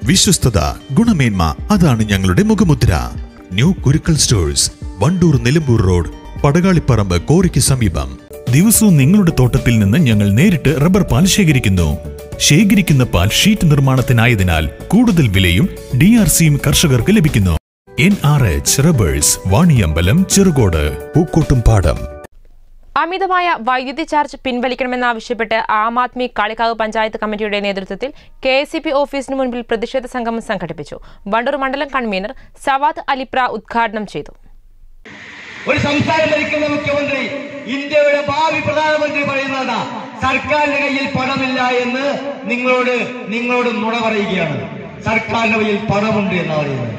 വിശ്വസ്തത ഗുണമേന്മ അതാണ് ഞങ്ങളുടെ മുഖമുദ്ര new Kurukkal stores Wandoor Nilambur road പടകാളിപ്പറമ്പ് കോറിക്ക് സമീപം ദിവസവും നിങ്ങളുടെ തോട്ടത്തിൽ നിന്ന് ഞങ്ങൾ നേരിട്ട് റബ്ബർ പാൽ ശേഖരിക്കുന്നു ശേഖരിക്കുന്ന പാൽ ഷീറ്റ് നിർമ്മാണത്തിനായതിനാൽ കൂടുതൽ വിലയും ഡി ആർ സിയും കർഷകർക്ക് ലഭിക്കുന്നു N R H rubbers Vaniyambalam Cherukode പൂക്കോട്ടും പാടം അമിതമായ വൈദ്യുതി ചാർജ് പിൻവലിക്കണമെന്നാവശ്യപ്പെട്ട് ആം ആദ്മി കാളിക്കാവ് പഞ്ചായത്ത് കമ്മിറ്റിയുടെ നേതൃത്വത്തിൽ കെ എസ് സി പി ഓഫീസിന് മുൻപിൽ പ്രതിഷേധ സംഗമം സംഘടിപ്പിച്ചു വണ്ടൂർ മണ്ഡലം കൺവീനർ സവാദ് അലിപ്ര ഉദ്ഘാടനം ചെയ്തു ഒരു സംസ്ഥാനം ഭരിക്കുന്ന മുഖ്യമന്ത്രി ഇന്ത്യയുടെ ഭാവി പ്രധാനമന്ത്രി പറയുന്നതാ സർക്കാരിന്റെ കയ്യിൽ പണമില്ല എന്ന് നിങ്ങളോട് നിങ്ങളോട് നുണ പറയുകയാണ് സർക്കാരിന്റെ കയ്യിൽ പണമുണ്ട് എന്നാ പറയുന്നത്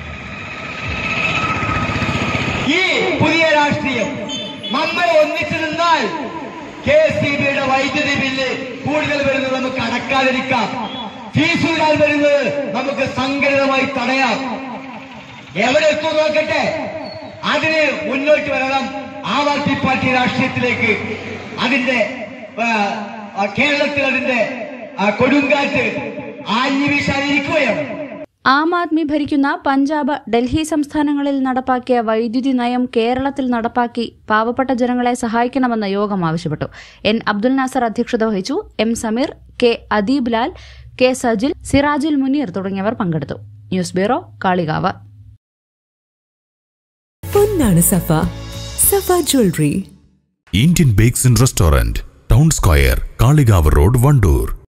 ഈ പുതിയ രാഷ്ട്രീയം നമ്മൾ ഒന്നിച്ചു നിന്നാൽ കെ എസ് ടി ബിയുടെ വൈദ്യുതി ബില്ല് കൂടുതൽ വരുന്നത് നമുക്ക് അടക്കാതിരിക്കാം ഫീസ് വരാൻ വരുന്നത് നമുക്ക് സംഘടിതമായി തടയാം എവിടെ എത്തും നോക്കട്ടെ അതിന് മുന്നോട്ട് വരണം ആം ആദ്മി പാർട്ടി രാഷ്ട്രീയത്തിലേക്ക് അതിന്റെ ആ, ആ, കേരളത്തിൽ അതിന്റെ ആ, കൊടുങ്കാറ്റ് ആഞ്ഞു വീശാനിരിക്കുകയാണ് ആം ആദ്മി ഭരിക്കുന്ന പഞ്ചാബ് ഡൽഹി സംസ്ഥാനങ്ങളിൽ നടപ്പാക്കിയ വൈദ്യുതി നയം കേരളത്തിൽ നടപ്പാക്കി പാവപ്പെട്ട ജനങ്ങളെ സഹായിക്കണമെന്ന് യോഗം ആവശ്യപ്പെട്ടു എൻ അബ്ദുൽ നാസർ അധ്യക്ഷത വഹിച്ചു M Sameer K Adeeb Lal K Sajil Sirajul Muneer തുടങ്ങിയവർ പങ്കെടുത്തു ന്യൂസ് ബ്യൂറോ കാളികാവ് പൊന്നാണ് Safa Safa jewellery Indian bakes and restaurant town square Kalikavu road Wandoor